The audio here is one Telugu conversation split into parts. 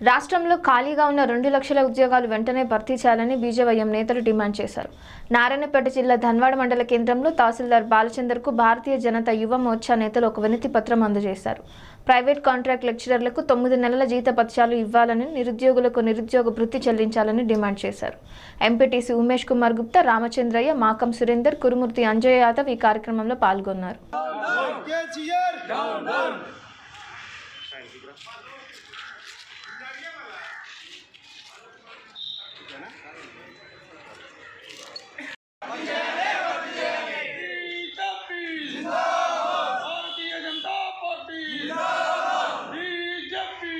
రాష్ట్రంలో ఖాళీగా ఉన్న రెండు లక్షల ఉద్యోగాలు వెంటనే భర్తీ చేయాలని బీజేవైఎం నేతలు డిమాండ్ చేశారు నారాయణపేట జిల్లా ధన్వాడ మండల కేంద్రంలో తహసీల్దార్ బాలచందర్కు భారతీయ జనతా యువ మోర్చా నేతలు ఒక వినతి పత్రం అందజేశారు ప్రైవేట్ కాంట్రాక్ట్ లెక్చరర్లకు తొమ్మిది నెలల జీత పత్యాలు ఇవ్వాలని నిరుద్యోగులకు నిరుద్యోగ భృతి చెల్లించాలని డిమాండ్ చేశారు ఎంపీటీసీ ఉమేష్ కుమార్ గుప్తా రామచంద్రయ్య మాకం సురేందర్ కురుమూర్తి అంజయ్ యాదవ్ ఈ కార్యక్రమంలో పాల్గొన్నారు కేసీఆర్ భారతీయ జనతా పార్టీ బీజేపీ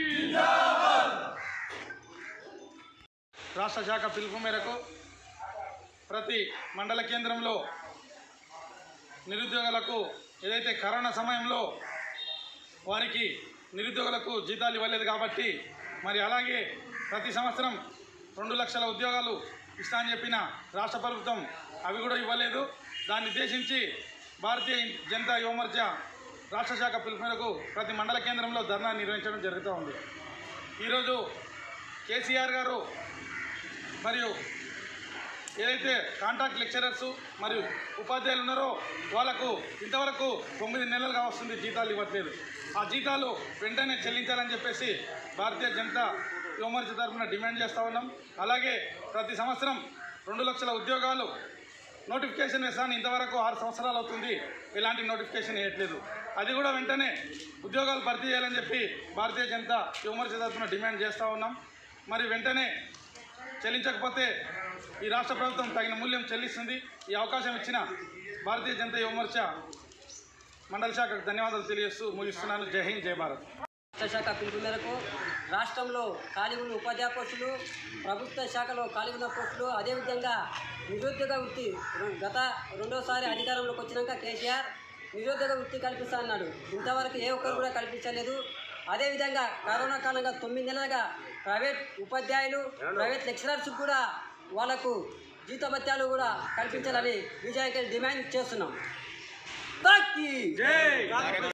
రాష్ట్ర శాఖ పిలుపు మేరకు ప్రతి మండల కేంద్రంలో నిరుద్యోగులకు ఏదైతే కరోనా సమయంలో వారికి నిరుద్యోగులకు జీతాలు ఇవ్వలేదు కాబట్టి మరి అలాగే ప్రతి సంవత్సరం రెండు లక్షల ఉద్యోగాలు ఇస్తా అని చెప్పిన రాష్ట్ర ప్రభుత్వం అవి కూడా ఇవ్వలేదు దాన్ని ఉద్దేశించి భారతీయ జనతా యువమోర్చా రాష్ట్ర శాఖ పిలుపు మేరకు ప్రతి మండల కేంద్రంలో ధర్నా నిర్వహించడం జరుగుతూ ఉంది ఈరోజు కేసీఆర్ గారు మరియు ఏదైతే కాంట్రాక్ట్ లెక్చరర్స్ మరియు ఉపాధ్యాయులు ఉన్నారో వాళ్ళకు ఇంతవరకు తొమ్మిది నెలలుగా వస్తుంది జీతాలు ఇవ్వట్లేదు ఆ జీతాలు వెంటనే చెల్లించాలని చెప్పేసి భారతీయ జనతా యువమోర్చ తరఫున డిమాండ్ చేస్తూ ఉన్నాం అలాగే ప్రతి సంవత్సరం రెండు లక్షల ఉద్యోగాలు నోటిఫికేషన్ వేస్తాను ఇంతవరకు ఆరు సంవత్సరాలు అవుతుంది ఎలాంటి నోటిఫికేషన్ వేయట్లేదు అది కూడా వెంటనే ఉద్యోగాలు భర్తీ చేయాలని చెప్పి భారతీయ జనతా యువమోర్చ తరఫున డిమాండ్ చేస్తూ ఉన్నాం మరి వెంటనే చెల్లించకపోతే ఈ రాష్ట్ర ప్రభుత్వం తగిన మూల్యం చెల్లిస్తుంది ఈ అవకాశం ఇచ్చిన భారతీయ జనతా యువమోర్చా మండల శాఖకు ధన్యవాదాలు తెలియజేస్తూ ముగిస్తున్నాను జై హింద్ జై భారత్ రాష్ట్ర శాఖ పిలుపు మేరకు రాష్ట్రంలో ఖాళీ ఉన్న ఉపాధ్యాయ పోస్టులు ప్రభుత్వ శాఖలో ఖాళీ ఉన్న పోస్టులు అదేవిధంగా నిరుద్యోగ వృత్తి రెం- గత రెండోసారి అధికారంలోకి వచ్చినాక కేసీఆర్ నిరుద్యోగ వృత్తి కల్పిస్తా అన్నాడు ఇంతవరకు ఏ ఒక్కరు కూడా కల్పించలేదు అదేవిధంగా కరోనా కాలంగా తొమ్మిది నెలలుగా ప్రైవేట్ ఉపాధ్యాయులు ప్రైవేట్ లెక్చరర్స్ కూడా వాళ్ళకు జీతభత్యాలు కూడా కల్పించాలని బీజేపీ డిమాండ్ చేస్తున్నాం బాకీ